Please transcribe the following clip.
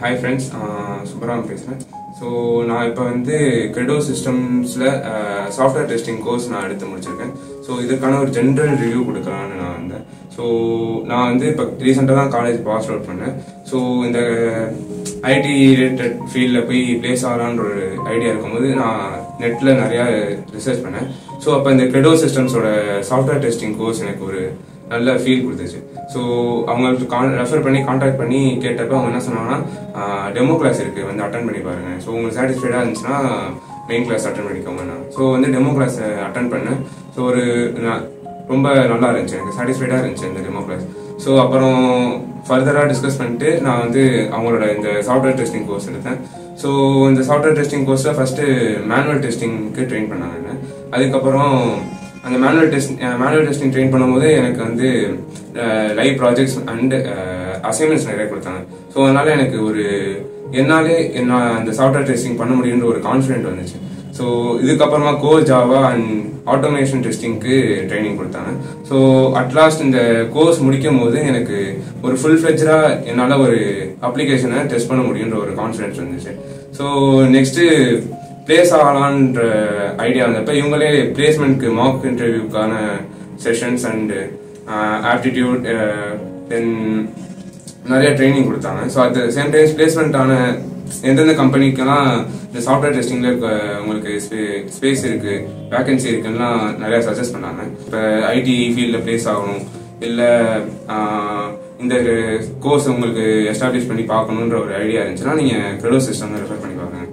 Hi friends சுப்பராம் பேசுகிறேன் so நான் இப்போ வந்து கிரெடோ சிஸ்டம்ஸில் சாஃப்ட்வேர் டெஸ்டிங் கோர்ஸ் நான் எடுத்து முடிச்சிருக்கேன் ஸோ இதுக்கான ஒரு ஜென்ரல் ரிவ்யூ கொடுக்கலான்னு நான் வந்தேன் ஸோ நான் வந்து இப்போ ரீசெண்டாக தான் காலேஜ் பாஸ் அவுட் பண்ணேன் ஸோ இந்த ஐடி ரிலேட்டட் ஃபீல்டில் போய் பிளேஸ் ஆகலான்ற ஒரு ஐடியா இருக்கும்போது நான் நெட்டில் நிறையா ரிசர்ச் பண்ணேன் ஸோ அப்போ இந்த கிரெடோ சிஸ்டம்ஸோட சாஃப்ட்வேர் டெஸ்டிங் கோர்ஸ் எனக்கு ஒரு நல்ல ஃபீல் கொடுத்துச்சு ஸோ அவங்களுக்கு கான் ரெஃபர் பண்ணி காண்டாக்ட் பண்ணி கேட்டப்ப அவங்க என்ன சொன்னாங்கன்னா டெமோ கிளாஸ் இருக்குது வந்து அட்டன் பண்ணி பாருங்க ஸோ உங்களுக்கு சாட்டிஸ்ஃபைடாக இருந்துச்சுன்னா மெயின் கிளாஸ் அட்டன் பண்ணிக்கோங்க ஸோ வந்து டெமோ கிளாஸ் அட்டன் பண்ணேன் ஸோ ஒரு நான் ரொம்ப நல்லா இருந்துச்சு எனக்கு சாட்டிஸ்ஃபைடாக இருந்துச்சு இந்த டெமோ கிளாஸ் ஸோ அப்புறம் ஃபர்தராக டிஸ்கஸ் பண்ணிட்டு நான் வந்து அவங்களோட இந்த சாஃப்ட்வேர் டெஸ்டிங் கோர்ஸ் எடுத்தேன் ஸோ இந்த சாஃப்ட்வேர் டெஸ்டிங் கோர்ஸில் ஃபஸ்ட்டு மேனுவல் டெஸ்டிங்க்கு ட்ரெயின் பண்ணாங்க என்ன. அதுக்கப்புறம் அந்த manual test manual testing train பண்ணும்போது எனக்கு வந்து லைவ் ப்ராஜெக்ட்ஸ் அண்ட் அசைன்மெண்ட்ஸ் நிறைய கொடுத்தாங்க ஸோ அதனால எனக்கு ஒரு என்னாலே என்ன அந்த சாஃப்ட்வேர் டெஸ்டிங் பண்ண முடியுன்ற ஒரு கான்ஃபிடென்ட் வந்துச்சு ஸோ இதுக்கப்புறமா கோ ஜாவா அண்ட் ஆட்டோமேஷன் டெஸ்டிங்க்கு ட்ரைனிங் கொடுத்தாங்க ஸோ அட்லாஸ்ட் இந்த கோர்ஸ் முடிக்கும் போது எனக்கு ஒரு ஃபுல் ஃபிளெஜராக என்னால் ஒரு அப்ளிகேஷனை டெஸ்ட் பண்ண முடியுன்ற ஒரு கான்ஃபிடென்ஸ் வந்துச்சு ஸோ நெக்ஸ்ட்டு பிளேஸ் ஆகலான்ற ஐடியா வந்தப்ப இவங்களே பிளேஸ்மெண்ட்க்கு மார்க் இன்டர்வியூக்கான செஷன்ஸ் அண்ட் ஆப்டிடியூட் தென் நிறைய ட்ரைனிங் கொடுத்தாங்க ஸோ அட் சேம் டைம் பிளேஸ்மெண்ட்டான எந்தெந்த கம்பெனிக்கெல்லாம் இந்த சாஃப்ட்வேர் டெஸ்டிங்ல உங்களுக்கு ஸ்பேஸ் இருக்கு வேகன்சி இருக்குன்னா நிறைய சஜஸ்ட் பண்ணாங்க இப்போ ஐடி ஃபீல்டில் பிளேஸ் ஆகணும் இல்லை இந்த கோர்ஸ் உங்களுக்கு எஸ்டாப்ளிஷ் பண்ணி பார்க்கணுன்ற ஒரு ஐடியா இருந்துச்சுன்னா நீங்கள் க்ரெடோ சிஸ்டம் ரெஃபர் பண்ணி பாருங்க